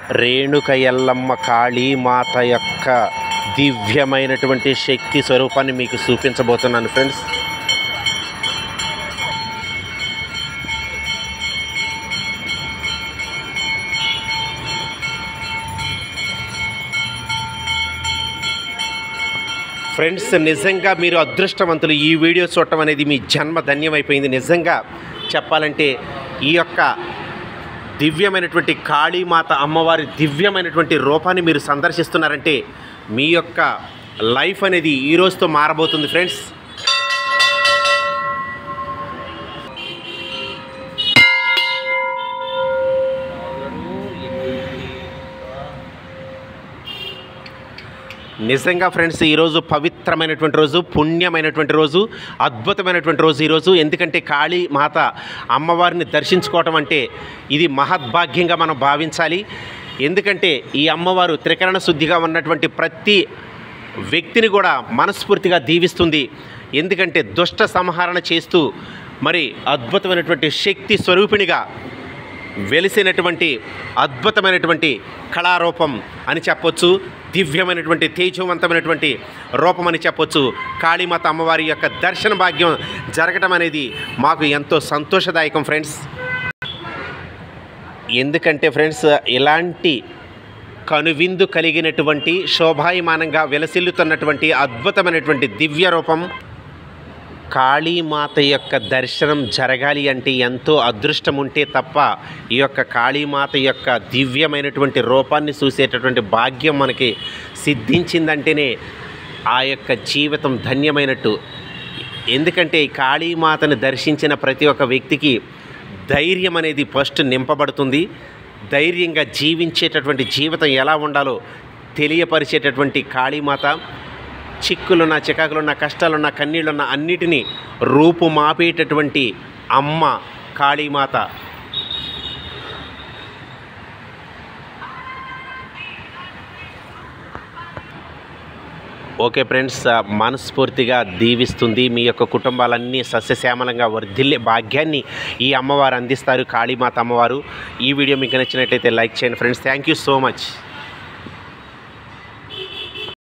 రేణుక ఎల్లమ్మ కాళీమాత యొక్క దివ్యమైనటువంటి శక్తి స్వరూపాన్ని మీకు చూపించబోతున్నాను ఫ్రెండ్స్ ఫ్రెండ్స్ నిజంగా మీరు అదృష్టవంతులు ఈ వీడియో చూడటం అనేది మీ జన్మ ధన్యమైపోయింది నిజంగా చెప్పాలంటే ఈ యొక్క దివ్యమైనటువంటి కాళీమాత అమ్మవారి దివ్యమైనటువంటి రూపాన్ని మీరు సందర్శిస్తున్నారంటే మీ యొక్క లైఫ్ అనేది ఈ రోజుతో మారబోతుంది ఫ్రెండ్స్ నిజంగా ఫ్రెండ్స్ ఈరోజు పవిత్రమైనటువంటి రోజు పుణ్యమైనటువంటి రోజు అద్భుతమైనటువంటి రోజు ఈరోజు ఎందుకంటే కాళీ మాత అమ్మవారిని దర్శించుకోవటం అంటే ఇది మహద్భాగ్యంగా మనం భావించాలి ఎందుకంటే ఈ అమ్మవారు త్రికరణ శుద్ధిగా ఉన్నటువంటి ప్రతి వ్యక్తిని కూడా మనస్ఫూర్తిగా దీవిస్తుంది ఎందుకంటే దుష్ట సంహరణ చేస్తూ మరి అద్భుతమైనటువంటి శక్తి స్వరూపిణిగా వెలిసినటువంటి అద్భుతమైనటువంటి కళారూపం అని చెప్పొచ్చు దివ్యమైనటువంటి తేజవంతమైనటువంటి రూపం అని చెప్పొచ్చు కాళీమాత అమ్మవారి యొక్క దర్శన భాగ్యం జరగటం అనేది మాకు ఎంతో సంతోషదాయకం ఫ్రెండ్స్ ఎందుకంటే ఫ్రెండ్స్ ఇలాంటి కనువిందు కలిగినటువంటి శోభాయమానంగా విలసిల్లుతున్నటువంటి అద్భుతమైనటువంటి దివ్య రూపం కాళీమాత యొక్క దర్శనం జరగాలి అంటే ఎంతో అదృష్టం ఉంటే తప్ప ఈ యొక్క కాళీమాత యొక్క దివ్యమైనటువంటి రూపాన్ని చూసేటటువంటి భాగ్యం మనకి సిద్ధించిందంటేనే ఆ యొక్క జీవితం ధన్యమైనట్టు ఎందుకంటే ఈ కాళీమాతను దర్శించిన ప్రతి ఒక్క వ్యక్తికి ధైర్యం అనేది ఫస్ట్ నింపబడుతుంది ధైర్యంగా జీవించేటటువంటి జీవితం ఎలా ఉండాలో తెలియపరిచేటటువంటి కాళీమాత చిక్కులున్న చికాకులున్న కష్టాలున్న కన్నీళ్ళున్న అన్నిటినీ రూపుమాపేటటువంటి అమ్మ కాళీమాత ఓకే ఫ్రెండ్స్ మనస్ఫూర్తిగా దీవిస్తుంది మీ యొక్క కుటుంబాలన్నీ సస్యశ్యామలంగా వర్ధిల్లే భాగ్యాన్ని ఈ అమ్మవారు అందిస్తారు కాళీమాత అమ్మవారు ఈ వీడియో మీకు నచ్చినట్లయితే లైక్ చేయండి friends thank you so much